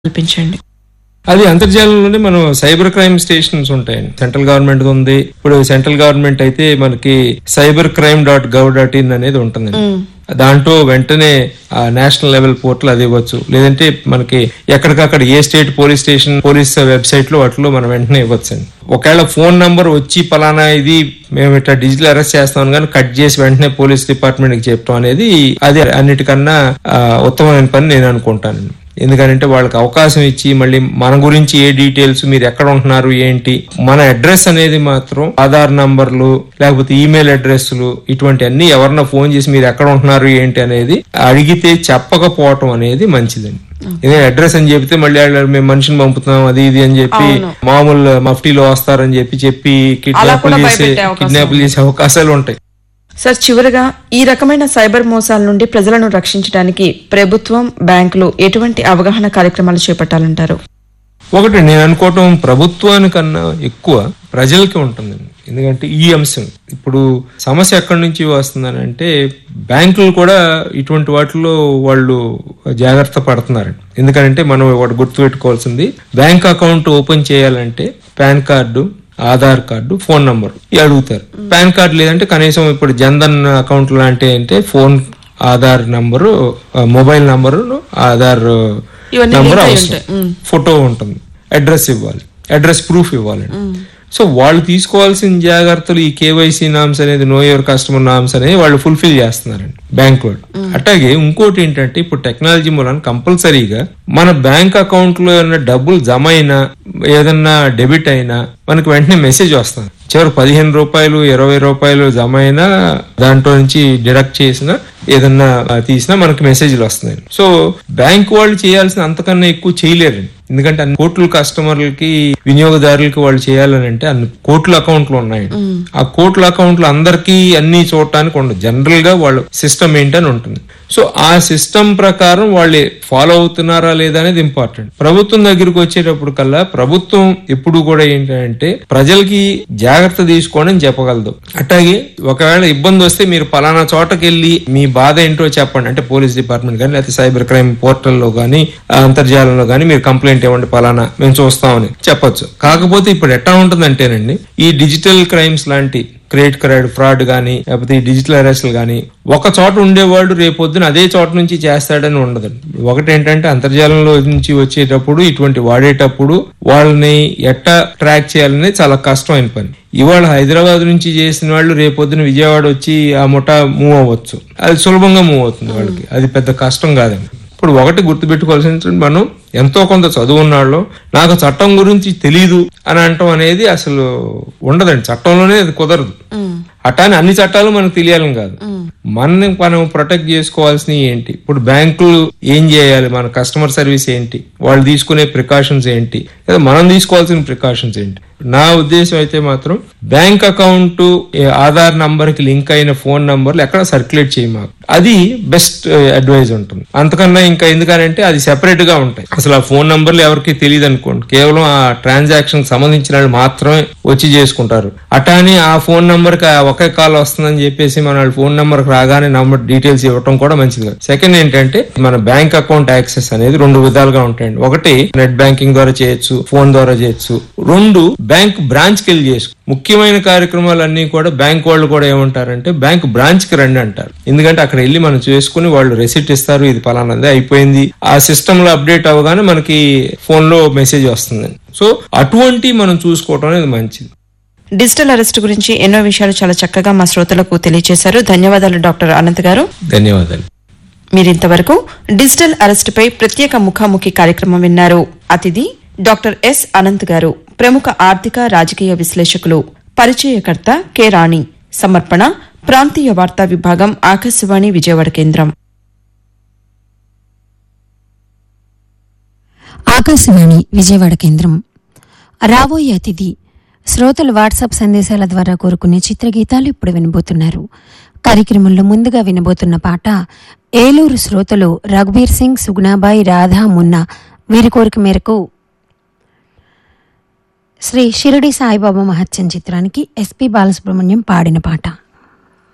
కల్పించండి అది అంతర్జాలంలోనే మనం సైబర్ క్రైమ్ స్టేషన్స్ ఉంటాయండి సెంట్రల్ గవర్నమెంట్ ఉంది ఇప్పుడు సెంట్రల్ గవర్నమెంట్ అయితే మనకి cyber crime dot gov dot in అనేది ఉంటుందండి దాంట్లో వెంటనే ఆ నేషనల్ లెవెల్ పోర్టల్ అది ఇవ్వచ్చు లేదంటే మనకి ఎక్కడికక్కడ ఏ state police station police website లో వాటిలో మనం వెంటనే ఇవ్వచ్చు అండి ఒకవేళ ఫోన్ నంబర్ వచ్చి పలానా ఇది మేము ఇట్లా డిజిటల్ అరెస్ట్ చేస్తాం కానీ కట్ చేసి వెంటనే పోలీస్ డిపార్ట్మెంట్ కి చెప్పడం అనేది అది అన్నిటికన్నా ఆ, ఉత్తమమైన పని నేను అనుకుంటాను ఎందుకంటే వాళ్ళకి అవకాశం ఇచ్చి మళ్ళీ మన గురించి ఏ డీటెయిల్స్ మీరు ఎక్కడ ఉంటున్నారు ఏంటి మన అడ్రస్ అనేది మాత్రం ఆధార్ నంబర్లు లేకపోతే ఈమెయిల్ అడ్రస్లు ఇటువంటి అన్ని ఎవరన్నా ఫోన్ చేసి మీరు ఎక్కడ ఉంటున్నారు ఏంటి అనేది అడిగితే చెప్పకపోవటం అనేది మంచిదండి ఇదే అడ్రస్ అని చెప్తే మళ్ళీ వాళ్ళు మేము మనిషిని పంపుతున్నాం అది ఇది అని చెప్పి మామూలు మఫ్టీలో వస్తారని చెప్పి చెప్పి కిడ్నాప్లు కూడా చేసే భయపెట్టే అవకాశం కిడ్నాప్లు చేసే అవకాశాలు ఉంటాయి సార్ చివరగా ఈ రకమైన సైబర్ మోసాల నుండి ప్రజలను రక్షించడానికి ప్రభుత్వం బ్యాంకులు ఎటువంటి అవగాహన కార్యక్రమాలు చేపట్టాలంటారు ఒకటి నేను అనుకోవటం ప్రభుత్వానికన్నా ఎక్కువ ప్రజలకి ఉంటుందండి ఎందుకంటే ఈ అంశం ఇప్పుడు సమస్య ఎక్కడి నుంచి వస్తుందని అంటే బ్యాంకులు కూడా ఇటువంటి వాటిలో వాళ్ళు జాగ్రత్త పడుతున్నారండి ఎందుకంటే మనం ఒకటి గుర్తుపెట్టుకోవాల్సింది బ్యాంక్ అకౌంట్ ఓపెన్ చేయాలంటే PAN card Aadhaar card phone number ఇవి అడుగుతారు పాన్ కార్డు లేదంటే కనీసం ఇప్పుడు జన్ధన్ అకౌంట్ లాంటి అంటే ఫోన్ ఆధార్ నంబరు ఆ, మొబైల్ నంబరు ఆధార్ ఇవన్నీ నంబర్ link అయి అవసరం ఉంటాయి. మ్. ఫోటో ఉంటుంది అడ్రస్ ఇవ్వాలి అడ్రస్ ప్రూఫ్ ఇవ్వాలండి సో వాళ్ళు తీసుకోవాల్సిన జాగ్రత్తలు ఈ కేవైసీ నామ్స్ అనేది నో యువర్ కస్టమర్ నామ్స్ అనేది వాళ్ళు ఫుల్ఫిల్ చేస్తున్నారండి బ్యాంక్ వాళ్ళు అట్లాగే ఇంకోటి ఏంటంటే ఇప్పుడు టెక్నాలజీ మూలన కంపల్సరీగా మన బ్యాంక్ అకౌంట్ లో ఏమైనా డబ్బులు జమ అయినా ఏదన్నా డెబిట్ అయినా మనకు వెంటనే మెసేజ్ వస్తుంది చివరి పదిహేను రూపాయలు ఇరవై రూపాయలు జమ అయినా దాంట్లో నుంచి డిడక్ట్ చేసినా ఏదన్నా ఆ, తీసినా మనకి మెసేజ్లు వస్తున్నాయి సో బ్యాంక్ వాళ్ళు చేయాల్సిన అంతకన్నా ఎక్కువ చేయలేరండి ఎందుకంటే అన్ని కోట్ల కస్టమర్లకి వినియోగదారులకి వాళ్ళు చేయాలని అంటే అన్ని కోట్ల అకౌంట్లు ఉన్నాయి ఆ కోట్ల అకౌంట్లు అందరికీ అన్ని చూడటానికి ఉండదు జనరల్ గా వాళ్ళు సిస్టమ్ ఏంటని ఉంటుంది సో ఆ సిస్టమ్ ప్రకారం వాళ్ళు ఫాలో అవుతున్నారా లేదా అనేది ఇంపార్టెంట్ ప్రభుత్వం దగ్గరికి వచ్చేటప్పుడు కల్లా ప్రభుత్వం ఎప్పుడు కూడా ఏంటంటే ప్రజలకి జాగ్రత్త తీసుకోండి అని చెప్పగలదు అట్లాగే ఒకవేళ ఇబ్బంది వస్తే మీరు పలానా చోటకి వెళ్ళి మీ బాధ ఏంటో చెప్పండి అంటే పోలీస్ డిపార్ట్మెంట్ కానీ లేకపోతే సైబర్ క్రైమ్ పోర్టల్లో కానీ అంతర్జాలంలో కానీ మీరు కంప్లైంట్ ఇవ్వండి పలానా మేము చూస్తామని చెప్పొచ్చు కాకపోతే ఇప్పుడు ఎట్లా ఉంటుందంటేనండి ఈ డిజిటల్ క్రైమ్స్ లాంటి క్రెడిట్ కార్డ్ ఫ్రాడ్ కానీ లేకపోతే ఈ డిజిటల్ అరెస్ట్లు కానీ ఒక చోట ఉండేవాడు రేపొద్దున అదే చోట నుంచి చేస్తాడని ఉండదు ఒకటి ఏంటంటే అంతర్జాలంలో నుంచి వచ్చేటప్పుడు ఇటువంటి వాడేటప్పుడు వాళ్ళని ఎట్టా ట్రాక్ చేయాలనేది చాలా కష్టమైన పని ఇవాళ హైదరాబాద్ నుంచి చేసిన వాళ్ళు రేపొద్దున విజయవాడ వచ్చి ఆ ముఠా మూవ్ అవ్వచ్చు అది సులభంగా మూవ్ అవుతుంది వాళ్ళకి అది పెద్ద కష్టం కాదండి ఇప్పుడు ఒకటి గుర్తుపెట్టుకోవాల్సిన మనం ఎంతో కొంత చదువు ఉన్నాళ్ళు నాకు చట్టం గురించి తెలీదు అని అంటాం అనేది అసలు ఉండదండి చట్టంలోనే అది కుదరదు అటాని అన్ని చట్టాలు మనకు తెలియాలని కాదు మనని మనం ప్రొటెక్ట్ చేసుకోవాల్సినవి ఏంటి ఇప్పుడు బ్యాంకులు ఏం చేయాలి మన కస్టమర్ సర్వీస్ ఏంటి వాళ్ళు తీసుకునే ప్రికాషన్స్ ఏంటి లేదా మనం తీసుకోవాల్సిన ప్రికాషన్స్ ఏంటి నా ఉద్దేశం అయితే మాత్రం బ్యాంక్ అకౌంట్ ఆధార్ నంబర్ కి లింక్ అయిన ఫోన్ నంబర్లు ఎక్కడ సర్క్యులేట్ చేయమాకు అది బెస్ట్ అడ్వైజ్ ఉంటుంది అంతకన్నా ఇంకా ఎందుకనంటే అది సెపరేట్ గా ఉంటాయి అసలు ఆ ఫోన్ నంబర్లు ఎవరికి తెలియదు అనుకోండి కేవలం ఆ ట్రాన్సాక్షన్ సంబంధించిన వాళ్ళు మాత్రమే వచ్చి చేసుకుంటారు అటాని ఆ ఫోన్ నంబర్ కి ఆ ఒకే కాల్ వస్తుందని చెప్పేసి మన వాళ్ళ ఫోన్ నంబర్ రాగానే నంబర్ డీటెయిల్స్ ఇవ్వడం కూడా మంచిది కాదు సెకండ్ ఏంటంటే మన బ్యాంక్ అకౌంట్ యాక్సెస్ అనేది రెండు విధాలుగా ఉంటాయండి ఒకటి నెట్ బ్యాంకింగ్ ద్వారా చేయొచ్చు ఫోన్ ద్వారా చేయొచ్చు రెండు బ్యాంక్ బ్రాంచ్ కి వెళ్ళి చేసుకో ముఖ్యమైన కార్యక్రమాలన్నీ కూడా బ్యాంక్ వాళ్ళు కూడా ఏమంటారంటే బ్యాంక్ బ్రాంచ్ కి రండి అంటారు ఎందుకంటే అక్కడ వెళ్ళి మనం చేసుకుని వాళ్ళు రెసిప్ట్ ఇస్తారు ఇది పలానాది అయిపోయింది ఆ సిస్టమ్ లో అప్డేట్ అవగానే మనకి ఫోన్ లో మెసేజ్ వస్తుంది సో అటువంటి మనం చూసుకోవటం అనేది మంచిది డిజిటల్ అరెస్ట్ గురించి ఎన్నో విషయాలు చాలా చక్కగా మా శ్రోతలకు తెలియజేశారు ధన్యవాదాలు డాక్టర్ అనంత్ గారు ధన్యవాదాలు మీరింతవరకు డిజిటల్ అరెస్టుపై ప్రత్యేక ముఖాముఖి కార్యక్రమం విన్నారు అతిథి డాక్టర్ ఎస్ అనంత్ గారు ప్రముఖ ఆర్థిక రాజకీయ విశ్లేషకులు పరిచయకర్త కె రాణి సమర్పణ ప్రాంతీయ వార్తా విభాగం ఆకాశవాణి విజయవాడ కేంద్రం ఆకాశవాణి విజయవాడ కేంద్రం రాబోయే అతిథి శ్రోతలు వాట్సాప్ సందేశాల ద్వారా కోరుకునే చిత్రగీతాలు ఇప్పుడు వినబోతున్నారు కార్యక్రమంలో ముందుగా వినబోతున్న పాట ఏలూరు శ్రోతలు రఘుబీర్ సింగ్ సుగుణాబాయి రాధా మున్నా వీరి కోరిక మేరకు శ్రీ షిరడి సాయిబాబా మహత్యం చిత్రానికి ఎస్పి బాలసుబ్రహ్మణ్యం పాడిన పాట